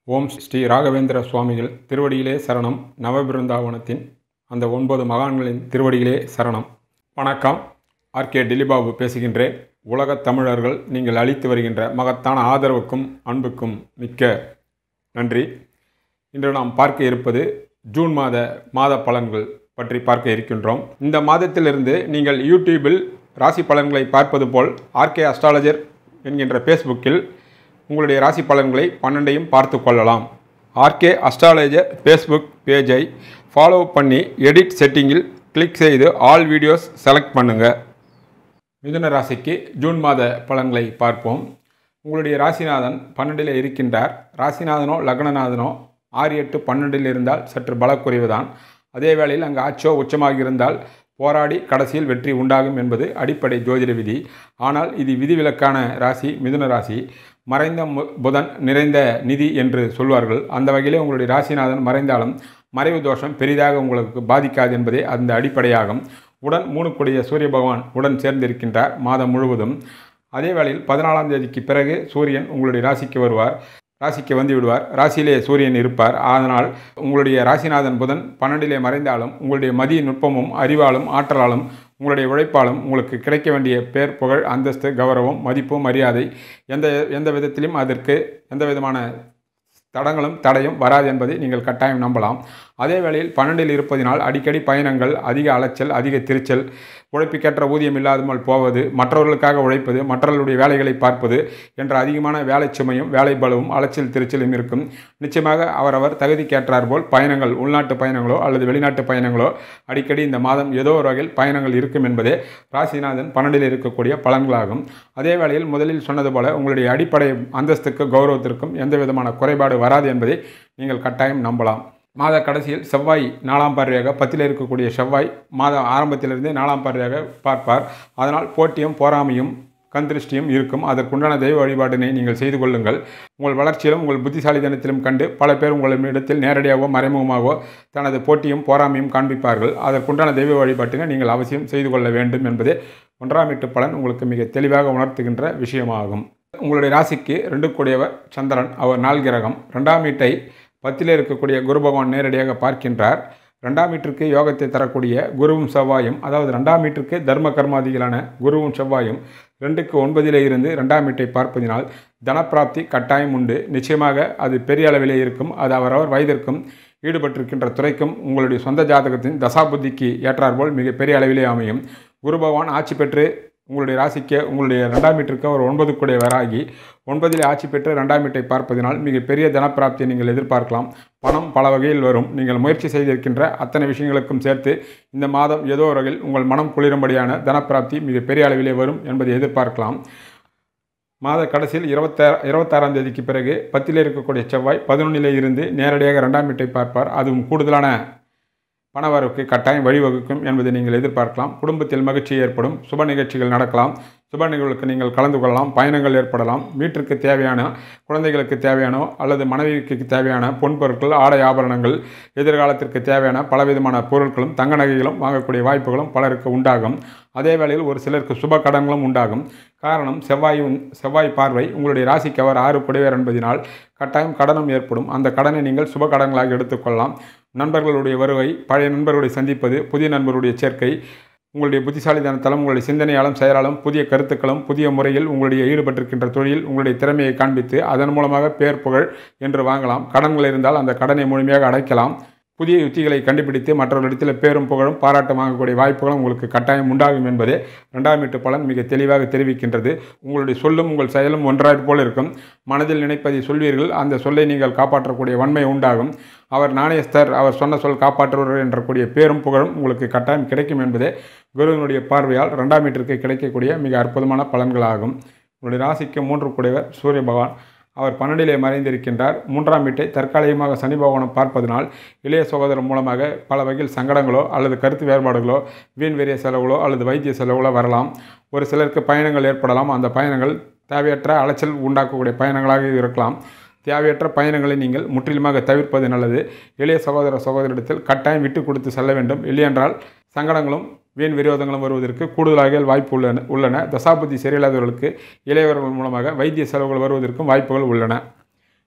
ஓம் ஸ்ரீ ராகவேந்திர சுவாமிகள் திருவடியிலே சரணம் நவபிருந்தாவனத்தின் அந்த ஒன்பது மகான்களின் திருவடியிலே சரணம் வணக்கம் ஆர்கே டிலிபாபு பேசுகின்றேன் உலகத் தமிழர்கள் நீங்கள் அளித்து வருகின்ற மகத்தான ஆதரவுக்கும் அன்புக்கும் மிக்க நன்றி இன்று நாம் பார்க்க இருப்பது ஜூன் மாத மாத பலன்கள் பற்றி பார்க்க இருக்கின்றோம் இந்த மாதத்திலிருந்து நீங்கள் யூடியூபில் ராசி பலன்களை பார்ப்பது போல் ஆர்கே அஸ்ட்ராலஜர் என்கின்ற ஃபேஸ்புக்கில் உங்களுடைய ராசி பலன்களை பன்னெண்டையும் பார்த்து கொள்ளலாம் ஆர்கே அஸ்ட்ராலஜர் ஃபேஸ்புக் பேஜை ஃபாலோ பண்ணி எடிட் செட்டிங்கில் கிளிக் செய்து ஆல் வீடியோஸ் செலக்ட் பண்ணுங்கள் மிதுன ராசிக்கு ஜூன் மாத பலன்களை பார்ப்போம் உங்களுடைய ராசிநாதன் பன்னெண்டில் இருக்கின்றார் ராசிநாதனோ லக்னநாதனோ ஆறு எட்டு பன்னெண்டில் இருந்தால் சற்று பலக்குறைவுதான் அதே வேளையில் அங்கு ஆச்சோ உச்சமாக இருந்தால் போராடி கடைசியில் வெற்றி உண்டாகும் என்பது அடிப்படை ஜோதிட விதி ஆனால் இது விதிவிலக்கான ராசி மிதுன ராசி மறைந்த மு- புதன் நிறைந்த நிதி என்று சொல்வார்கள் அந்த வகையிலே உங்களுடைய ராசிநாதன் மறைந்தாலும் மறைவு தோஷம் பெரிதாக உங்களுக்கு பாதிக்காது என்பதே அந்த அடிப்படையாகும் உடன் மூணு கொடிய சூரிய பகவான் உடன் சேர்ந்திருக்கின்றார் மாதம் முழுவதும் அதே வேளையில் பதினாலாம் தேதிக்கு பிறகு சூரியன் உங்களுடைய ராசிக்கு வருவார் ராசிக்கு வந்து விடுவார் ராசியிலே சூரியன் இருப்பார் அதனால் உங்களுடைய ராசிநாதன் புதன் பன்னெண்டிலே மறைந்தாலும் உங்களுடைய மதிய நுட்பமும் அறிவாலும் ஆற்றலாலும் உங்களுடைய உழைப்பாலும் உங்களுக்கு கிடைக்க வேண்டிய பேர் புகழ் அந்தஸ்து கௌரவம் மதிப்பு மரியாதை எந்த எந்த விதத்திலும் அதற்கு எந்த விதமான தடங்களும் தடையும் வராது என்பதை நீங்கள் கட்டாயம் நம்பலாம் அதே வேளையில் பன்னெண்டில் இருப்பதினால் அடிக்கடி பயணங்கள் அதிக அலைச்சல் அதிக திருச்சல் உழைப்புக்கேற்ற ஊதியம் இல்லாமல் போவது மற்றவர்களுக்காக உழைப்பது மற்றவர்களுடைய வேலைகளை பார்ப்பது என்ற அதிகமான வேலை சுமையும் வேலை பலுவும் அலைச்சல் திருச்சலும் இருக்கும் நிச்சயமாக அவரவர் தகுதிக்கேற்றார் போல் பயணங்கள் உள்நாட்டு பயணங்களோ அல்லது வெளிநாட்டு பயணங்களோ அடிக்கடி இந்த மாதம் ஏதோ ஒரு வகையில் பயணங்கள் இருக்கும் என்பதே ராசிநாதன் பன்னெண்டில் இருக்கக்கூடிய பலன்களாகும் அதே வேளையில் முதலில் சொன்னது போல உங்களுடைய அடிப்படை அந்தஸ்துக்கு கௌரவத்திற்கும் எந்த விதமான குறைபாடு வராது என்பதை நீங்கள் கட்டாயம் நம்பலாம் மாத கடைசியில் செவ்வாய் நாலாம் பார்வையாக பத்தில் இருக்கக்கூடிய செவ்வாய் மாத ஆரம்பத்திலிருந்தே நாலாம் பார்வையாக பார்ப்பார் அதனால் போட்டியும் போராமையும் கந்திருஷ்டியும் இருக்கும் அதற்குண்டான தெய்வ வழிபாட்டினை நீங்கள் செய்து கொள்ளுங்கள் உங்கள் வளர்ச்சியிலும் உங்கள் புத்திசாலித்தனத்திலும் கண்டு பல பேர் உங்களிடத்தில் நேரடியாகவோ மறைமுகமாகவோ தனது போட்டியும் போராமையும் காண்பிப்பார்கள் அதற்குண்டான தெய்வ வழிபாட்டினை நீங்கள் அவசியம் செய்து கொள்ள வேண்டும் என்பதே ஒன்றாம் வீட்டு பலன் உங்களுக்கு மிக தெளிவாக உணர்த்துகின்ற விஷயமாகும் உங்களுடைய ராசிக்கு ரெண்டு கூடியவர் சந்திரன் அவர் நாள் கிரகம் ரெண்டாம் வீட்டை பத்திலே இருக்கக்கூடிய குரு பகவான் நேரடியாக பார்க்கின்றார் ரெண்டாம் வீட்டிற்கு யோகத்தை தரக்கூடிய குருவும் செவ்வாயும் அதாவது ரெண்டாம் வீட்டிற்கு தர்ம கர்மாதிகளான குருவும் செவ்வாயும் ரெண்டுக்கு ஒன்பதிலே இருந்து ரெண்டாம் வீட்டை பார்ப்பதினால் தனப்பிராப்தி கட்டாயம் உண்டு நிச்சயமாக அது பெரிய அளவிலே இருக்கும் அது அவரவர் வயதிற்கும் ஈடுபட்டிருக்கின்ற துறைக்கும் உங்களுடைய சொந்த ஜாதகத்தின் தசாபுத்திக்கு ஏற்றாற்போல் மிக பெரிய அளவிலே அமையும் குரு பகவான் ஆட்சி பெற்று உங்களுடைய ராசிக்கு உங்களுடைய ரெண்டாம் வீட்டிற்கு ஒரு ஒன்பது கூடிய வராகி ஒன்பதிலே ஆட்சி பெற்று ரெண்டாம் வீட்டை பார்ப்பதினால் மிக பெரிய தனப்பிராப்தியை நீங்கள் எதிர்பார்க்கலாம் பணம் பல வகையில் வரும் நீங்கள் முயற்சி செய்திருக்கின்ற அத்தனை விஷயங்களுக்கும் சேர்த்து இந்த மாதம் ஏதோ ஒரு வகையில் உங்கள் மனம் குளிரும்படியான தனப்பிராப்தி மிக பெரிய அளவிலே வரும் என்பதை எதிர்பார்க்கலாம் மாத கடைசியில் இருபத்தா இருபத்தாறாம் தேதிக்கு பிறகு பத்திலே இருக்கக்கூடிய செவ்வாய் பதினொன்றிலே இருந்து நேரடியாக ரெண்டாம் வீட்டை பார்ப்பார் அதுவும் கூடுதலான பணவரவுக்கு கட்டாயம் வழிவகுக்கும் என்பதை நீங்கள் எதிர்பார்க்கலாம் குடும்பத்தில் மகிழ்ச்சி ஏற்படும் சுப நிகழ்ச்சிகள் நடக்கலாம் சுப நிகழ்வுக்கு நீங்கள் கலந்து கொள்ளலாம் பயணங்கள் ஏற்படலாம் வீட்டிற்கு தேவையான குழந்தைகளுக்கு தேவையானோ அல்லது மனைவிக்கு தேவையான பொன் பொருட்கள் ஆடை ஆபரணங்கள் எதிர்காலத்திற்கு தேவையான பலவிதமான பொருட்களும் தங்க நகைகளும் வாங்கக்கூடிய வாய்ப்புகளும் பலருக்கு உண்டாகும் அதே வேளையில் ஒரு சிலருக்கு சுப கடன்களும் உண்டாகும் காரணம் செவ்வாய் செவ்வாய் பார்வை உங்களுடைய ராசிக்கு அவர் ஆறு குடைவர் என்பதினால் கட்டாயம் கடனும் ஏற்படும் அந்த கடனை நீங்கள் சுப கடன்களாக எடுத்துக்கொள்ளலாம் நண்பர்களுடைய வருகை பழைய நண்பர்களுடைய சந்திப்பது புதிய நண்பருடைய சேர்க்கை உங்களுடைய புத்திசாலித்தனத்தாலும் உங்களுடைய சிந்தனையாலும் செயலாலும் புதிய கருத்துக்களும் புதிய முறையில் உங்களுடைய ஈடுபட்டிருக்கின்ற தொழில் உங்களுடைய திறமையை காண்பித்து அதன் மூலமாக பேர் புகழ் என்று வாங்கலாம் கடன்கள் இருந்தால் அந்த கடனை முழுமையாக அடைக்கலாம் புதிய யுத்திகளை கண்டுபிடித்து மற்றவர்களிடத்தில் பேரும் புகழும் பாராட்டம் வாங்கக்கூடிய வாய்ப்புகளும் உங்களுக்கு கட்டாயம் உண்டாகும் என்பதே ரெண்டாம் வீட்டு பலன் மிக தெளிவாக தெரிவிக்கின்றது உங்களுடைய சொல்லும் உங்கள் செயலும் ஒன்றாய் போல் இருக்கும் மனதில் நினைப்பதை சொல்வீர்கள் அந்த சொல்லை நீங்கள் காப்பாற்றக்கூடிய வன்மை உண்டாகும் அவர் நாணயஸ்தர் அவர் சொன்ன சொல் காப்பாற்றுவர் என்றக்கூடிய பேரும் புகழும் உங்களுக்கு கட்டாயம் கிடைக்கும் என்பதே குருவினுடைய பார்வையால் ரெண்டாம் வீட்டிற்கு கிடைக்கக்கூடிய மிக அற்புதமான பலன்களாகும் உங்களுடைய ராசிக்கு மூன்று கூடியவர் சூரிய பகவான் அவர் பன்னெண்டிலே மறைந்திருக்கின்றார் மூன்றாம் வீட்டை தற்காலிகமாக சனி பகவானம் பார்ப்பதனால் இளைய சகோதரர் மூலமாக பல வகையில் சங்கடங்களோ அல்லது கருத்து வேறுபாடுகளோ வீண் வெறிய செலவுகளோ அல்லது வைத்திய செலவுகளோ வரலாம் ஒரு சிலருக்கு பயணங்கள் ஏற்படலாம் அந்த பயணங்கள் தேவையற்ற அலைச்சல் உண்டாக்கக்கூடிய பயணங்களாக இருக்கலாம் தேவையற்ற பயணங்களை நீங்கள் முற்றிலுமாக தவிர்ப்பது நல்லது இளைய சகோதர சகோதரிடத்தில் கட்டாயம் விட்டு கொடுத்து செல்ல வேண்டும் இல்லையென்றால் சங்கடங்களும் வீண் விரோதங்களும் வருவதற்கு கூடுதலாக வாய்ப்பு உள்ளன உள்ளன தசாபுத்தி சரியில்லாதவர்களுக்கு இளையவர்கள் மூலமாக வைத்திய செலவுகள் வருவதற்கும் வாய்ப்புகள் உள்ளன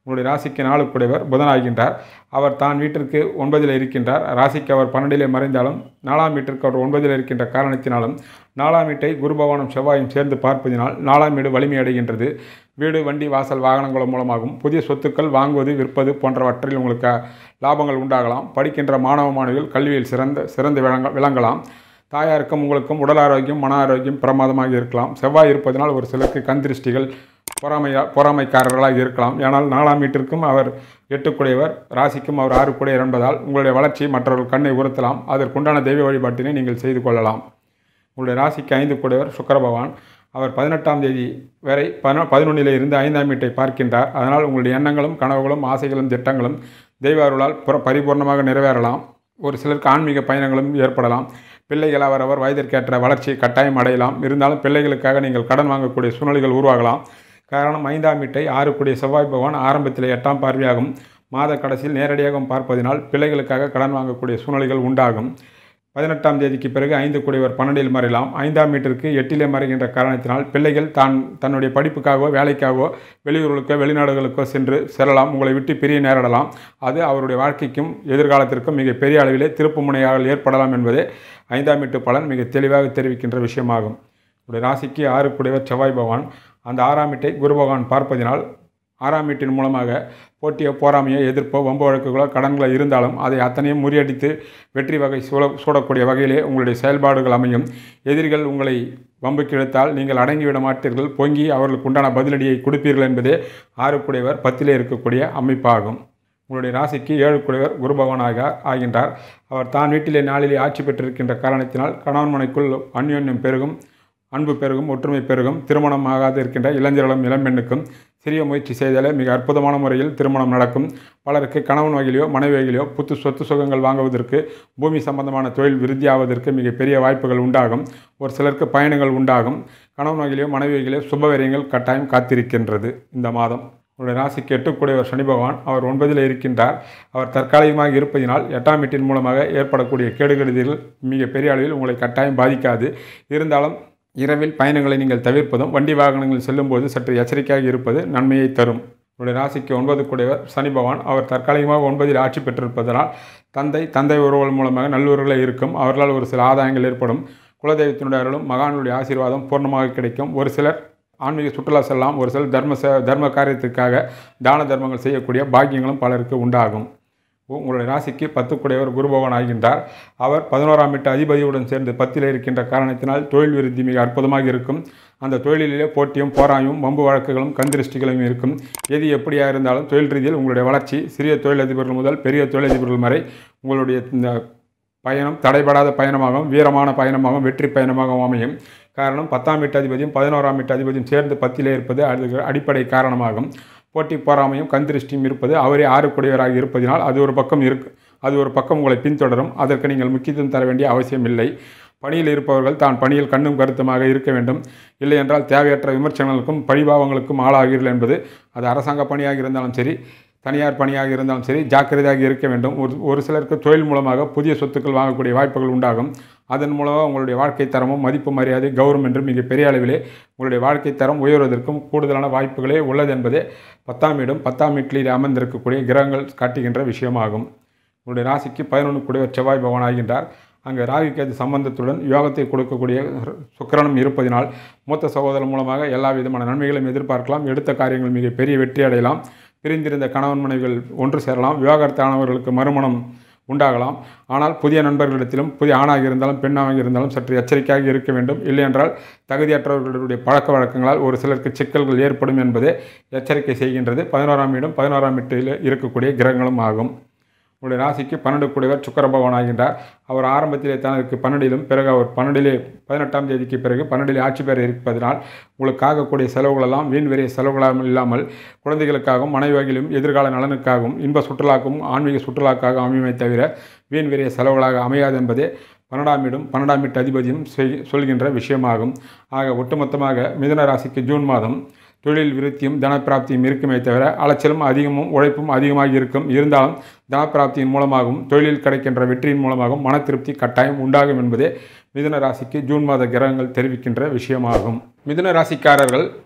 உங்களுடைய ராசிக்கு நாளுக்குடையவர் புதனாகின்றார் அவர் தான் வீட்டிற்கு ஒன்பதில் இருக்கின்றார் ராசிக்கு அவர் பன்னெண்டிலே மறைந்தாலும் நாலாம் வீட்டிற்கு அவர் ஒன்பதில் இருக்கின்ற காரணத்தினாலும் நாலாம் வீட்டை குருபவானும் செவ்வாயும் சேர்ந்து பார்ப்பதினால் நாலாம் வீடு வலிமை அடைகின்றது வீடு வண்டி வாசல் வாகனங்கள் மூலமாகவும் புதிய சொத்துக்கள் வாங்குவது விற்பது போன்றவற்றில் உங்களுக்கு லாபங்கள் உண்டாகலாம் படிக்கின்ற மாணவ மாணவிகள் கல்வியில் சிறந்த சிறந்து விளங்க விளங்கலாம் தாயாருக்கும் உங்களுக்கும் உடல் ஆரோக்கியம் மன ஆரோக்கியம் பிரமாதமாக இருக்கலாம் செவ்வாய் இருப்பதனால் ஒரு சிலருக்கு கந்திருஷ்டிகள் பொறாமையா பொறாமைக்காரர்களாக இருக்கலாம் ஆனால் நாலாம் வீட்டிற்கும் அவர் எட்டுக்குடையவர் ராசிக்கும் அவர் ஆறுக்குடையவர் என்பதால் உங்களுடைய வளர்ச்சி மற்றவர்கள் கண்ணை உறுத்தலாம் அதற்குண்டான தெய்வ வழிபாட்டினை நீங்கள் செய்து கொள்ளலாம் உங்களுடைய ராசிக்கு ஐந்து கூடையவர் சுக்கர பகவான் அவர் பதினெட்டாம் தேதி வரை பதினொ பதினொன்றிலே இருந்து ஐந்தாம் வீட்டை பார்க்கின்றார் அதனால் உங்களுடைய எண்ணங்களும் கனவுகளும் ஆசைகளும் திட்டங்களும் தெய்வ அருளால் புற பரிபூர்ணமாக நிறைவேறலாம் ஒரு சிலருக்கு ஆன்மீக பயணங்களும் ஏற்படலாம் பிள்ளைகள் அவரவர் வயதிற்கேற்ற வளர்ச்சியை கட்டாயம் அடையலாம் இருந்தாலும் பிள்ளைகளுக்காக நீங்கள் கடன் வாங்கக்கூடிய சூழ்நிலைகள் உருவாகலாம் காரணம் ஐந்தாம் வீட்டை ஆறுக்குடைய செவ்வாய் பகவான் ஆரம்பத்தில் எட்டாம் பார்வையாகும் மாத கடைசியில் நேரடியாகவும் பார்ப்பதினால் பிள்ளைகளுக்காக கடன் வாங்கக்கூடிய சூழ்நிலைகள் உண்டாகும் பதினெட்டாம் தேதிக்கு பிறகு ஐந்து கூடியவர் பன்னெண்டில் மறையலாம் ஐந்தாம் வீட்டிற்கு எட்டிலே மறைகின்ற காரணத்தினால் பிள்ளைகள் தான் தன்னுடைய படிப்புக்காகவோ வேலைக்காகவோ வெளியூர்களுக்கோ வெளிநாடுகளுக்கோ சென்று செல்லலாம் உங்களை விட்டு பிரிய நேரிடலாம் அது அவருடைய வாழ்க்கைக்கும் எதிர்காலத்திற்கும் மிக பெரிய அளவிலே திருப்பு முனையாக ஏற்படலாம் என்பதே ஐந்தாம் வீட்டு பலன் மிக தெளிவாக தெரிவிக்கின்ற விஷயமாகும் உடைய ராசிக்கு ஆறு கூடியவர் செவ்வாய் பகவான் அந்த ஆறாம் வீட்டை குரு பகவான் பார்ப்பதினால் ஆறாம் வீட்டின் மூலமாக போட்டியோ போராமையோ எதிர்ப்போ வம்பு வழக்குகளோ கடன்களோ இருந்தாலும் அதை அத்தனையும் முறியடித்து வெற்றி வகை சூழ சூடக்கூடிய வகையிலே உங்களுடைய செயல்பாடுகள் அமையும் எதிரிகள் உங்களை வம்புக்கு இழுத்தால் நீங்கள் அடங்கிவிட மாட்டீர்கள் பொங்கி அவர்களுக்கு உண்டான பதிலடியை கொடுப்பீர்கள் என்பதே ஆறுக்குடையவர் பத்திலே இருக்கக்கூடிய அமைப்பாகும் உங்களுடைய ராசிக்கு ஏழு குடைவர் குரு பகவானாக ஆகின்றார் அவர் தான் வீட்டிலே நாளிலே ஆட்சி பெற்றிருக்கின்ற காரணத்தினால் கணவன் மனைக்குள் அந்யோன்யம் பெருகும் அன்பு பெருகும் ஒற்றுமை பெருகும் திருமணம் ஆகாது இருக்கின்ற இளைஞர்களும் இளம்பெண்ணுக்கும் சிறிய முயற்சி செய்தாலே மிக அற்புதமான முறையில் திருமணம் நடக்கும் பலருக்கு கணவன் வகையிலையோ மனைவி வகையிலையோ புத்து சொத்து சுகங்கள் வாங்குவதற்கு பூமி சம்பந்தமான தொழில் விருத்தியாவதற்கு மிக பெரிய வாய்ப்புகள் உண்டாகும் ஒரு சிலருக்கு பயணங்கள் உண்டாகும் கணவன் வகையிலையோ மனைவி வகையிலையோ சுபவரியங்கள் கட்டாயம் காத்திருக்கின்றது இந்த மாதம் உங்களுடைய ராசிக்கு எட்டுக்குடையவர் சனி பகவான் அவர் ஒன்பதில் இருக்கின்றார் அவர் தற்காலிகமாக இருப்பதினால் எட்டாம் வீட்டின் மூலமாக ஏற்படக்கூடிய கேடுகெடுதிகள் மிக பெரிய அளவில் உங்களை கட்டாயம் பாதிக்காது இருந்தாலும் இரவில் பயணங்களை நீங்கள் தவிர்ப்பதும் வண்டி வாகனங்கள் செல்லும்போது சற்று எச்சரிக்கையாக இருப்பது நன்மையை தரும் உங்களுடைய ராசிக்கு ஒன்பது கூடியவர் சனி பகவான் அவர் தற்காலிகமாக ஒன்பதில் ஆட்சி பெற்றிருப்பதனால் தந்தை தந்தை உறவுகள் மூலமாக நல்லுறவுகளே இருக்கும் அவர்களால் ஒரு சில ஆதாயங்கள் ஏற்படும் குலதெய்வத்தினுடைய அருளும் மகானுடைய ஆசீர்வாதம் பூர்ணமாக கிடைக்கும் ஒரு சிலர் ஆன்மீக சுற்றுலா செல்லலாம் ஒரு சிலர் தர்ம ச தர்ம காரியத்திற்காக தான தர்மங்கள் செய்யக்கூடிய பாக்கியங்களும் பலருக்கு உண்டாகும் உங்களுடைய ராசிக்கு பத்துக்குடையவர் குருபவன் ஆகின்றார் அவர் பதினோராம் வீட்டு அதிபதியுடன் சேர்ந்து பத்தில் இருக்கின்ற காரணத்தினால் தொழில் விருத்தி மிக அற்புதமாக இருக்கும் அந்த தொழிலிலே போட்டியும் போராயும் வம்பு வழக்குகளும் கந்திருஷ்டிகளும் இருக்கும் எது எப்படியாக இருந்தாலும் தொழில் ரீதியில் உங்களுடைய வளர்ச்சி சிறிய தொழிலதிபர்கள் முதல் பெரிய தொழிலதிபர்கள் வரை உங்களுடைய இந்த பயணம் தடைபடாத பயணமாகவும் வீரமான பயணமாகவும் வெற்றி பயணமாகவும் அமையும் காரணம் பத்தாம் வீட்டு அதிபதியும் பதினோராம் வீட்டு அதிபதியும் சேர்ந்து பத்திலே இருப்பது அது அடிப்படை காரணமாகும் போட்டி போராமையும் கந்திருஷ்டியும் இருப்பது அவரே ஆறுக்குடையவராக இருப்பதினால் அது ஒரு பக்கம் இருக்கு அது ஒரு பக்கம் உங்களை பின்தொடரும் அதற்கு நீங்கள் முக்கியத்துவம் தர வேண்டிய அவசியம் இல்லை பணியில் இருப்பவர்கள் தான் பணியில் கண்ணும் கருத்துமாக இருக்க வேண்டும் இல்லை என்றால் தேவையற்ற விமர்சனங்களுக்கும் பழிபாவங்களுக்கும் ஆளாகிறீர்கள் என்பது அது அரசாங்க பணியாக இருந்தாலும் சரி தனியார் பணியாக இருந்தாலும் சரி ஜாக்கிரதையாக இருக்க வேண்டும் ஒரு ஒரு சிலருக்கு தொழில் மூலமாக புதிய சொத்துக்கள் வாங்கக்கூடிய வாய்ப்புகள் உண்டாகும் அதன் மூலமாக உங்களுடைய வாழ்க்கை தரமும் மதிப்பு மரியாதை கௌரவம் என்று மிக பெரிய அளவிலே உங்களுடைய வாழ்க்கை தரம் உயர்வதற்கும் கூடுதலான வாய்ப்புகளே உள்ளது என்பதே பத்தாம் வீடும் பத்தாம் வீட்டில் அமர்ந்திருக்கக்கூடிய கிரகங்கள் காட்டுகின்ற விஷயமாகும் உங்களுடைய ராசிக்கு பதினொன்று கூடிய செவ்வாய் பகவான் ஆகின்றார் அங்கே ராகு கேது சம்பந்தத்துடன் யோகத்தை கொடுக்கக்கூடிய சுக்கிரனும் இருப்பதினால் மூத்த சகோதரர் மூலமாக எல்லா விதமான நன்மைகளையும் எதிர்பார்க்கலாம் எடுத்த காரியங்கள் மிக பெரிய வெற்றி அடையலாம் பிரிந்திருந்த கணவன் மனைவிகள் ஒன்று சேரலாம் விவாகரத்தானவர்களுக்கு மறுமணம் உண்டாகலாம் ஆனால் புதிய நண்பர்களிடத்திலும் புதிய ஆணாக இருந்தாலும் பெண்ணாக இருந்தாலும் சற்று எச்சரிக்கையாக இருக்க வேண்டும் இல்லையென்றால் தகுதியற்றவர்களுடைய பழக்க வழக்கங்களால் ஒரு சிலருக்கு சிக்கல்கள் ஏற்படும் என்பதே எச்சரிக்கை செய்கின்றது பதினோராம் வீடும் பதினோராம் வீட்டில் இருக்கக்கூடிய கிரகங்களும் ஆகும் உங்களுடைய ராசிக்கு பன்னெண்டு கூடியவர் சுக்கர பகவான் ஆகின்றார் அவர் ஆரம்பத்திலே தனக்கு பன்னெண்டிலும் பிறகு அவர் பன்னெண்டிலே பதினெட்டாம் தேதிக்கு பிறகு பன்னெண்டிலே ஆட்சி பெற இருப்பதனால் உங்களுக்கு ஆகக்கூடிய செலவுகளெல்லாம் வீண் வெறிய செலவுகளாக இல்லாமல் குழந்தைகளுக்காகவும் மனைவியிலும் எதிர்கால நலனுக்காகவும் இன்ப சுற்றுலாக்கும் ஆன்மீக சுற்றுலாக்காக அமையுமே தவிர வீண் வெறிய செலவுகளாக அமையாது என்பதே பன்னெண்டாம் வீடும் பன்னெண்டாம் வீட்டு அதிபதியும் செய் சொல்கின்ற விஷயமாகும் ஆக ஒட்டுமொத்தமாக மிதுன ராசிக்கு ஜூன் மாதம் தொழில் விருத்தியும் தனப்பிராப்தியும் இருக்குமே தவிர அலைச்சலும் அதிகமும் உழைப்பும் அதிகமாக இருக்கும் இருந்தாலும் தனப்பிராப்தியின் மூலமாகவும் தொழிலில் கிடைக்கின்ற வெற்றியின் மூலமாகவும் மன திருப்தி கட்டாயம் உண்டாகும் என்பதே மிதுன ராசிக்கு ஜூன் மாத கிரகங்கள் தெரிவிக்கின்ற விஷயமாகும் மிதுன ராசிக்காரர்கள்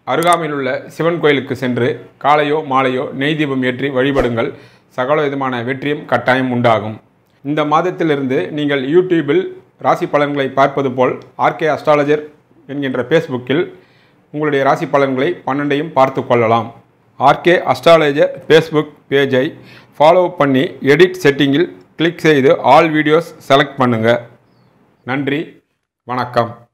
அருகாமையில் உள்ள சிவன் கோயிலுக்கு சென்று காலையோ மாலையோ நெய் தீபம் ஏற்றி வழிபடுங்கள் சகல விதமான வெற்றியும் கட்டாயம் உண்டாகும் இந்த மாதத்திலிருந்து நீங்கள் யூடியூபில் ராசி பலன்களை பார்ப்பது போல் ஆர்கே அஸ்ட்ராலஜர் என்கின்ற ஃபேஸ்புக்கில் உங்களுடைய ராசி பலன்களை பன்னெண்டையும் பார்த்து கொள்ளலாம் ஆர்கே அஸ்ட்ராலஜர் ஃபேஸ்புக் பேஜை ஃபாலோ பண்ணி எடிட் செட்டிங்கில் கிளிக் செய்து ஆல் வீடியோஸ் செலக்ட் பண்ணுங்கள் நன்றி வணக்கம்